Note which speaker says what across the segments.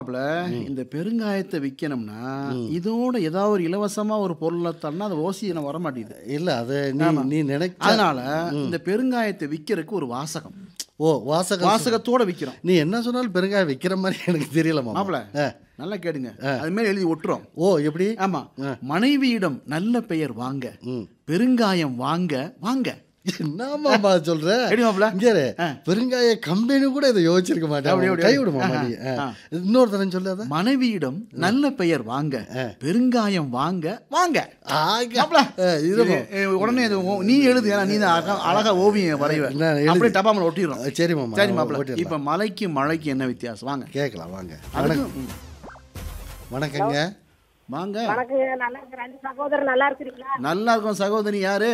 Speaker 1: இந்த பெருங்காயத்தை விற்கணும்னா இதோட ஏதாவது ஒரு இலவசமா ஒரு பொருளை தரனா அது ஓசி வர மாட்டேங்குது
Speaker 2: இல்ல அது நீ நீ நினைச்ச
Speaker 1: அதனால இந்த பெருங்காயத்தை விற்கிறதுக்கு ஒரு வாசகம்
Speaker 2: ஓ வாசகம்
Speaker 1: வாசகத்தோட விற்கிறோம்
Speaker 2: நீ என்ன சொன்னாலும் பெருங்காயம் விற்கிற மாதிரி எனக்கு தெரியல மாமா
Speaker 1: மாப்பிள நல்லா கேடுங்க அது மாதிரி எழுதி ஒட்டுறோம்
Speaker 2: ஓ எப்படி
Speaker 1: ஆமா மனைவியிடம் நல்ல பெயர் வாங்க பெருங்காயம் வாங்க வாங்க
Speaker 2: என்ன மாமா சொல்ற
Speaker 1: எப்படி மாப்பிள
Speaker 2: இங்க இரு. பெருங்காய கம்பெனி கூட இதை யோசிச்சிருக்க
Speaker 1: அப்படி,
Speaker 2: மாட்டேன்
Speaker 1: அப்படி.
Speaker 2: கை விடு மாமா நீ ஆ. இன்னொரு தரம் சொல்லாத
Speaker 1: மனைவியிடம் நல்ல பெயர் வாங்க பெருங்காயம் வாங்க வாங்க
Speaker 2: ஆக.
Speaker 1: மாப்பிள,
Speaker 2: ஆ, இது
Speaker 1: இது, ஏ, உடனே இது ஓ- நீ எழுது ஏன்னா நீ தான் அழகா அழகா ஓவியம் வரைவ
Speaker 2: நான் எழுதி-
Speaker 1: அப்படியே டப்பாமல் ஒட்டிடுறோம்
Speaker 2: சரி மாமா
Speaker 1: சரி மாப்பிள
Speaker 2: ஓட்டிடலாம்.
Speaker 1: இப்ப மலைக்கு மழைக்கு என்ன வித்தியாசம் வாங்க
Speaker 2: கேட்கலாம் வாங்க
Speaker 1: அதுக்கு
Speaker 2: வணக்கம் வணக்கங்க
Speaker 1: வாங்க
Speaker 3: வணக்கங்க நல்லா இருக்கு ரெண்டு சகோதரர் நல்லா இருக்கிறீங்களா
Speaker 1: நல்லா இருக்கும் சகோதரி யாரு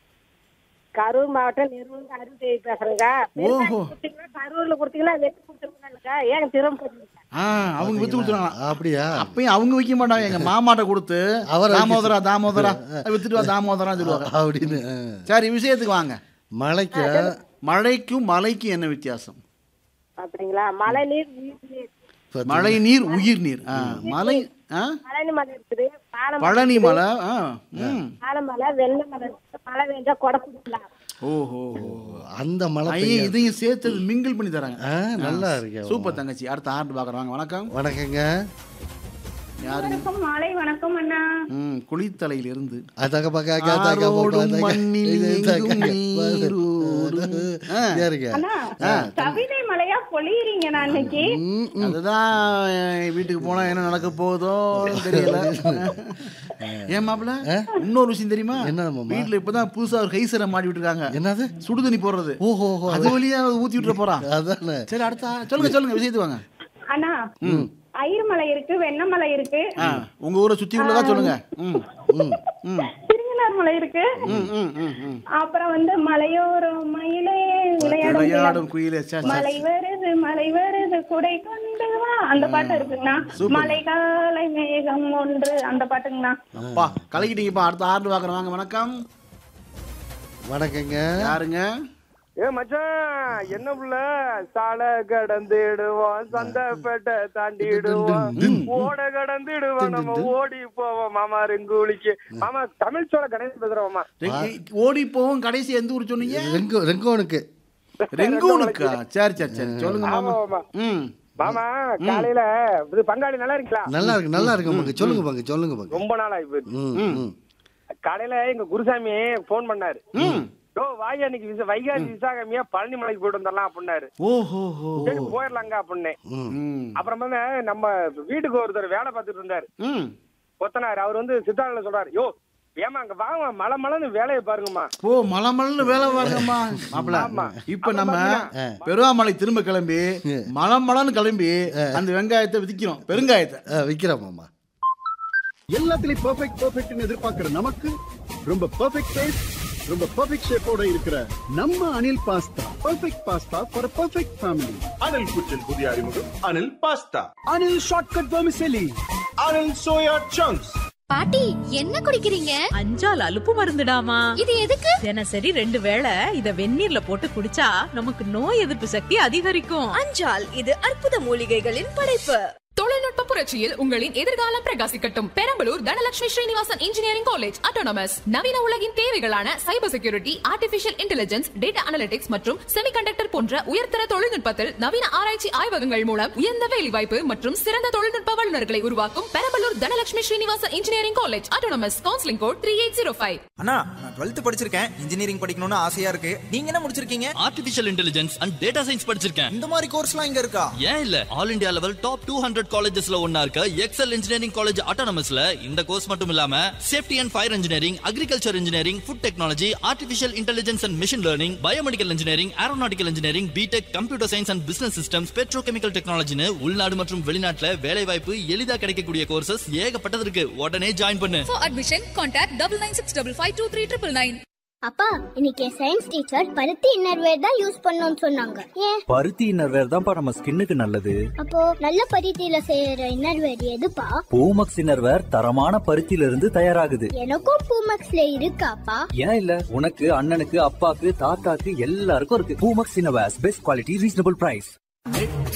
Speaker 3: கரூர் மாவட்டம் நெருங்க அருள் தேவி பேசுறேங்க
Speaker 1: ஓஹோ.
Speaker 3: கொடுத்தீங்கன்னா கரூர்ல கொடுத்தீங்கன்னா வெட்டி கொடுத்துருங்க ஏன் திரும்ப போறீங்க?
Speaker 1: ஆ அவங்க வித்து கொடுத்துருவாங்க
Speaker 2: அப்படியா
Speaker 1: அப்பயும் அவங்க விற்க மாட்டாங்க எங்க மாமாட்ட கொடுத்து
Speaker 2: அவரை
Speaker 1: தாமோதரா தாமோதரா வித்துட்டு வா தாமோதரா சொல்லுவாங்க
Speaker 2: அப்படின்னு ஆ.
Speaker 1: சரி விஷயத்துக்கு வாங்க
Speaker 2: மலைக்கு
Speaker 1: மழைக்கும் மலைக்கும் என்ன வித்தியாசம்
Speaker 3: அப்படிங்களா மழை நீர் உயிர் நீர்
Speaker 2: இப்ப
Speaker 1: மழை நீர் உயிர் நீர் ஆ, மலை ஆ
Speaker 3: பழனி மலை இருக்குது பாலம்
Speaker 1: பழனி மலை ஆ ம்
Speaker 3: பாலமலை வெள்ளை மலை இருக்குது மழை பெஞ்சா கொடை பிடிக்கலாம்
Speaker 1: ஓஹோ
Speaker 2: அந்த மலை
Speaker 1: ஐயே
Speaker 2: பெய்ய-
Speaker 1: இதையும் சேர்த்து மிங்கிள் பண்ணி தராங்க
Speaker 2: ஆ, நல்லா இருக்கே
Speaker 1: சூப்பர் தங்கச்சி அடுத்த ஆண்டு பார்க்குறாங்க வணக்கம்
Speaker 2: வணக்கங்க
Speaker 1: யாருங்க
Speaker 4: வணக்கம் மாலை வணக்கம் அண்ணா
Speaker 1: ம் குளித்தலையில இருந்து
Speaker 2: அதக பக்க அக தக
Speaker 1: ஆரோடும் மண்ணில் எங்கும் நீரோடும். ஆ.
Speaker 2: யாருங்க
Speaker 4: அண்ணா கவிதை மலையா பொழியறீங்க நான் இன்னைக்கு
Speaker 1: அதுதான் என் வீட்டுக்கு போனா என்ன நடக்க போதோ தெரியல ஏன் மாப்பிள இன்னொரு விஷயம் தெரியுமா
Speaker 2: என்ன மாமா?
Speaker 1: வீட்டுல இப்பதான் புதுசா ஒரு கைசரை மாட்டி விட்டுருக்காங்க
Speaker 2: என்னது
Speaker 1: சுடுதண்ணி போடுறது
Speaker 2: ஓஹோ ஓஹோ.
Speaker 1: அது வழியா ஊத்தி விட்டுற போறான்
Speaker 2: அதானே
Speaker 1: சரி அடுத்த ஆ- சொல்லுங்க சொல்லுங்க விஷயத்துக்கு வாங்க
Speaker 4: அண்ணா ஐயர்மலை இருக்கு வெண்ணமலை இருக்கு
Speaker 1: ஆ, உங்க ஊரை சுத்தி உள்ளதா சொல்லுங்க ம்
Speaker 2: ம்
Speaker 1: ம்
Speaker 4: திருநெல்வேலி மலை இருக்கு
Speaker 1: ம் ம் ம் ம்
Speaker 4: அப்புறம் வந்து மலையோரம் மயிலே விளையாடும்
Speaker 1: விளையாடும் குயிலே சே, சே.
Speaker 4: மலை வருது மலை வருது குடை கொண்டு வா அந்த பாட்டு இருக்குங்கண்ணா மலை காலை மேகம் ஒன்று அந்த பாட்டுங்கண்ணா
Speaker 1: அப்பா கலக்கிட்டீங்கப்பா அடுத்த ஆண்டு பார்க்குறேன் வாங்க வணக்கம்
Speaker 2: வணக்கங்க
Speaker 1: யாருங்க
Speaker 5: ஏ மச்சான் என்ன புள்ள சாலை கடந்துடுவோம் சந்தைப்பேட்டை தாண்டிடுவோம் ஓட கடந்துடுவோம் நம்ம ஓடி போவோம் மாமா ரெங்குலிக்கு மாமா தமிழ் சோழ கணேசன் பேசுறோம் மாமா
Speaker 1: ரெ- ஓடி போவோம் கடைசி எந்த ஊர் சொன்னீங்க
Speaker 2: ரெங்கோ ரெங்கோனுக்கு
Speaker 1: ரெங்கூனுக்கா சரி சரி சரி சொல்லுங்க மாமா
Speaker 5: ஆமா.
Speaker 1: ம்
Speaker 5: மாமா காலையில இது பங்காளி நல்லா இருக்கீங்களா
Speaker 2: நல்லா இருக்கு நல்லா இருக்கு பங்கு சொல்லுங்க பங்கு சொல்லுங்க பங்கு
Speaker 5: ரொம்ப நாள் ஆகி போயிடுச்சு
Speaker 2: ம் ம்
Speaker 5: காலையில எங்க குருசாமி போன் பண்ணாரு
Speaker 1: ம்
Speaker 5: ஓ வாய் அன்னைக்கு விசா வைகாசி விசாகமியா பழனி மலைக்கு போயிட்டு வந்துடலாம் அப்படின்னாரு
Speaker 1: ஓஹோ ஹோ
Speaker 5: சரி போயிடலாங்க அப்படின்னேன்
Speaker 1: ம்
Speaker 5: அப்புறம் வந்து நம்ம வீட்டுக்கு ஒருத்தர் வேலை பார்த்துட்டு இருந்தாரு
Speaker 1: ம்
Speaker 5: கொத்தனார் அவர் வந்து சித்தாரில் சொல்றாரு யோ ஏமா அங்க வாங்க மலை மலைன்னு வேலையை பாருங்கம்மா
Speaker 1: ஓ மலை மலைன்னு வேலை பாருங்கம்மா மாப்பிள
Speaker 5: ஆமா.
Speaker 1: இப்ப நம்ம பெருவாமலை திரும்ப கிளம்பி மலை மலைன்னு கிளம்பி அந்த வெங்காயத்தை விதிக்கிறோம் பெருங்காயத்தை
Speaker 2: ஆ, விக்கிறேன் மாமா
Speaker 6: எல்லாத்துலயும் பெர்ஃபெக்ட் பெர்ஃபெக்ட்னு எதிர்பார்க்கிற நமக்கு ரொம்ப பெர்ஃபெக்ட் டேஸ்ட் ரொம்ப பெர்ஃபெக்ட் ஷேப்போட இருக்கிற நம்ம Anil pasta perfect pasta for perfect family
Speaker 7: Anil kitchen புதிய அறிமுகம் Anil pasta
Speaker 6: Anil shortcut vermicelli
Speaker 7: Anil soya chunks
Speaker 8: பாட்டி என்ன குடிக்கிறீங்க
Speaker 9: அஞ்சால் அலுப்பு மருந்துடாமா
Speaker 8: இது எதுக்கு
Speaker 9: தினசரி ரெண்டு வேளை இத வெந்நீர்ல போட்டு குடிச்சா நமக்கு நோய் எதிர்ப்பு சக்தி அதிகரிக்கும்
Speaker 8: அஞ்சால் இது அற்புத மூலிகைகளின் படைப்பு
Speaker 10: தொழில்நுட்ப புரட்சியில் உங்களின் எதிர்காலம் பிரகாசிக்கட்டும் Perambalur Dhanalakshmi Srinivasan engineering college autonomous நவீன உலகின் தேவைகளான cyber security artificial intelligence data analytics மற்றும் செமிகண்டக்டர் போன்ற உயர்தர தொழில்நுட்பத்தில் நவீன ஆராய்ச்சி ஆய்வகங்கள் மூலம் உயர்ந்த வேலைவாய்ப்பு மற்றும் சிறந்த தொழில்நுட்ப வல்லுநர்களை உருவாக்கும் Perambalur Dhanalakshmi Srinivasan engineering college autonomous counselling code three eight zero five
Speaker 11: அண்ணா நான் டுவெல்த் படிச்சிருக்கேன் இன்ஜினியரிங் படிக்கணும்னு ஆசையா இருக்கு நீங்க என்ன முடிச்சிருக்கீங்க
Speaker 12: artificial intelligence and data science படிச்சிருக்கேன்
Speaker 11: இந்த மாதிரி கோர்ஸ்லாம் இங்க இருக்கா
Speaker 12: ஏன் இல்ல all India level top two hundred காலேஜஸ்ல ஒன்னா இருக்க எக்ஸல் இன்ஜினியரிங் காலேஜ் ஆட்டோனமஸ்ல இந்த கோர்ஸ் மட்டும் இல்லாம safety and fire engineering agriculture engineering food technology artificial intelligence and machine learning biomedical engineering aeronautical engineering BTech computer science and business systems petrochemical டெக்னாலஜின்னு உள்நாடு மற்றும் வெளிநாட்டுல வேலை வாய்ப்பு எளிதா கிடைக்கக்கூடிய கோர்சஸ் ஏகப்பட்டது இருக்கு உடனே ஜாயின் பண்ணு
Speaker 8: for admission contact double nine six double five two three triple nine
Speaker 13: அப்பா இன்னைக்கு சயின்ஸ் டீச்சர் பருத்தி இன்னர்வேர் தான் யூஸ் பண்ணணும்னு சொன்னாங்க ஏன்
Speaker 14: பருத்தி இன்னர்வேர் தான்ப்பா நம்ம ஸ்கின்னுக்கு நல்லது
Speaker 13: அப்போ நல்ல பருத்தியில செய்யற இன்னர்வேர் எதுப்பா
Speaker 14: பூமக்ஸ் இன்னர்வேர் தரமான பருத்தியில இருந்து தயாராகுது
Speaker 13: எனக்கும் பூமக்ஸ்ல இருக்காப்பா
Speaker 14: ஏன் இல்ல உனக்கு அண்ணனுக்கு அப்பாக்கு தாத்தாக்கு எல்லாருக்கும் இருக்கு Poomex innerwears best quality reasonable price